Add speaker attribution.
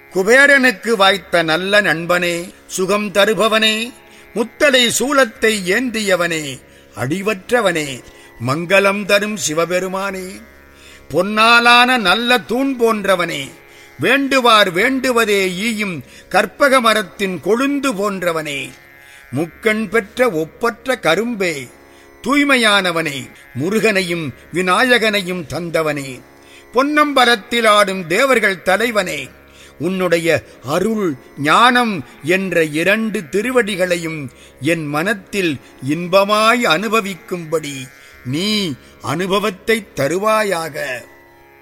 Speaker 1: குபேரனுக்கு வாய்த்த நல்ல நண்பனே சுகம் தருபவனே முத்தலை சூலத்தை ஏந்தியவனே அடிவற்றவனே மங்களம் தரும் சிவபெருமானே பொன்னாலான நல்ல தூண் போன்றவனே வேண்டுவார் வேண்டுவதே ஈயும் கற்பக மரத்தின் கொழுந்து போன்றவனே முக்கண் பெற்ற ஒப்பற்ற கரும்பே தூய்மையானவனே முருகனையும் விநாயகனையும் தந்தவனே பொன்னம்பலத்தில் ஆடும் தேவர்கள் தலைவனே உன்னுடைய அருள் ஞானம் என்ற இரண்டு திருவடிகளையும் என் மனத்தில் இன்பமாய் அனுபவிக்கும்படி நீ அனுபவத்தைத் தருவாயாக